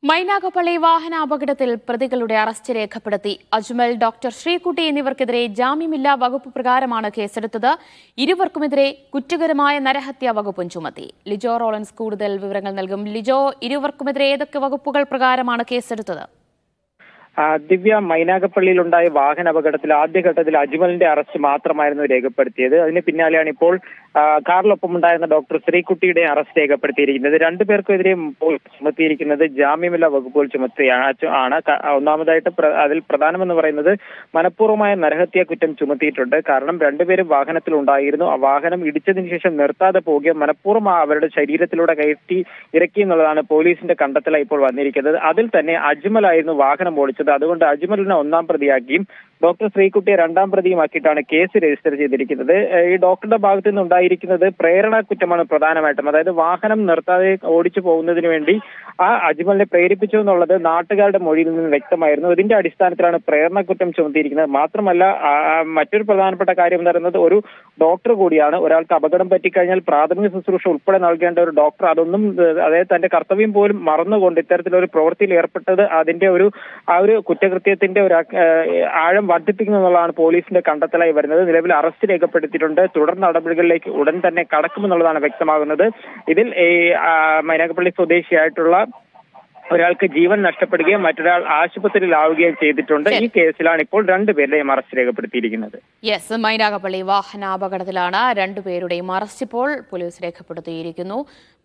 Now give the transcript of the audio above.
മൈനാഗപ്പള്ളി വാഹനാപകടത്തിൽ പ്രതികളുടെ അറസ്റ്റ് രേഖപ്പെടുത്തി അജ്മൽ ഡോക്ടർ ശ്രീകുട്ടി എന്നിവർക്കെതിരെ ജാമ്യമില്ലാ വകുപ്പ് പ്രകാരമാണ് കേസെടുത്തത് ഇരുവർക്കുമെതിരെ കുറ്റകരമായ നരഹത്യാ വകുപ്പും ചുമത്തി ലിജോ റോളൻസ് കൂടുതൽ വിവരങ്ങൾ നൽകും ലിജോ ഇരുവർക്കുമെതിരെ ഏതൊക്കെ വകുപ്പുകൾ പ്രകാരമാണ് കേസെടുത്തത് ആ, ദിവ്യ മൈനാഗപ്പള്ളിയിലുണ്ടായ വാഹന അപകടത്തിൽ ആദ്യഘട്ടത്തിൽ അജ്മലിന്റെ അറസ്റ്റ് മാത്രമായിരുന്നു രേഖപ്പെടുത്തിയത് അതിന് പിന്നാലെയാണ് ഇപ്പോൾ ആ, കാറിലൊപ്പം ഉണ്ടായിരുന്ന ഡോക്ടർ ശ്രീകുട്ടിയുടെ അറസ്റ്റ് രേഖപ്പെടുത്തിയിരിക്കുന്നത് രണ്ടുപേർക്കെതിരെ പോലീസ് ചുമത്തിയിരിക്കുന്നത് ജാമ്യമില്ലാ വകുപ്പുകൾ ചുമത്തിയാണ് ചു- ആണ് ക- ഒന്നാമതായിട്ട് പ്ര- അതിൽ പ്രധാനമെന്ന് പറയുന്നത് മനഃപൂർവ്വമായ നരഹത്യാ കുറ്റം ചുമത്തിയിട്ടുണ്ട് കാരണം രണ്ടുപേരും വാഹനത്തിൽ ഉണ്ടായിരുന്നു ആ വാഹനം ഇടിച്ചതിന് ശേഷം നിർത്താതെ പോവുകയും മനഃപൂർവ്വം ആ അവരുടെ ശരീരത്തിലൂടെ കയറ്റി ഇറക്കി എന്നുള്ളതാണ് പോലീസിന്റെ കണ്ടെത്തലായി ഇപ്പോൾ വന്നിരിക്കുന്നത് അതിൽ തന്നെ അജ്മലായിരുന്നു വാഹനം ഓടിച്ചത് അതുകൊണ്ട് അജ്മലിനെ ഒന്നാം പ്രതിയാക്കിയും ഡോക്ടർ ശ്രീകുട്ടിയെ രണ്ടാം പ്രതിയുമാക്കിയിട്ടാണ് കേസ് രജിസ്റ്റർ ചെയ്തിരിക്കുന്നത് ഏഹ് ഈ ഡോക്ടറുടെ ഭാഗത്തു നിന്ന് ഉണ്ടായിരിക്കുന്നത് പ്രേരണ കുറ്റമാണ് പ്രധാനമായിട്ടും അതായത് വാഹനം നിർത്താതെ ഓടിച്ചു പോകുന്നതിന് വേണ്ടി ആ അജ്മലിനെ പ്രേരിപ്പിച്ചു എന്നുള്ളത് നാട്ടുകാരുടെ മൊഴിയിൽ നിന്ന് വ്യക്തമായിരുന്നു ഇതിന്റെ അടിസ്ഥാനത്തിലാണ് പ്രേരണ കുറ്റം ചുമത്തിയിരിക്കുന്നത് മാത്രമല്ല ആ, ആ, മറ്റൊരു പ്രധാനപ്പെട്ട കാര്യം എന്ന് പറയുന്നത് ഒരു ഡോക്ടർ കൂടിയാണ് ഒരാൾക്ക് അപകടം പറ്റിക്കഴിഞ്ഞാൽ പ്രാഥമിക ശുശ്രൂഷ ഉൾപ്പെടെ നൽകേണ്ട ഒരു ഡോക്ടർ അതൊന്നും ഏഹ്, അതായത് തന്റെ കർത്തവ്യം പോലും മറന്നുകൊണ്ട് ഇത്തരത്തിലൊരു പ്രവൃത്തിയിൽ ഏർപ്പെട്ടത് അതിന്റെ ഒരു ആ ഒരു കുറ്റകൃത്യത്തിന്റെ ഒരു ഏഹ്, ആഴം വർദ്ധിപ്പിക്കുന്നു എന്നുള്ളതാണ് പോലീസിന്റെ കണ്ടെത്തലായി വരുന്നത് നിലവിൽ അറസ്റ്റ് രേഖപ്പെടുത്തിയിട്ടുണ്ട് തുടർ നടപടികളിലേക്ക് ഉടൻ തന്നെ കടക്കുമെന്നുള്ളതാണ് വ്യക്തമാകുന്നത് ഇതിൽ ഈ ആ, മൈനാഗപ്പള്ളി സ്വദേശിയായിട്ടുള്ള ഒരാൾക്ക് ജീവൻ നഷ്ടപ്പെടുകയും മറ്റൊരാൾ ആശുപത്രിയിലാവുകയും ചെയ്തിട്ടുണ്ട് ഈ കേസിലാണ് ഇപ്പോൾ രണ്ടുപേരുടെയും അറസ്റ്റ് രേഖപ്പെടുത്തിയിരിക്കുന്നത് യെസ് മൈനാഗപ്പള്ളി വാഹനാപകടത്തിലാണ് രണ്ടുപേരുടെയും അറസ്റ്റ് ഇപ്പോൾ പോലീസ് രേഖപ്പെടുത്തിയിരിക്കുന്നു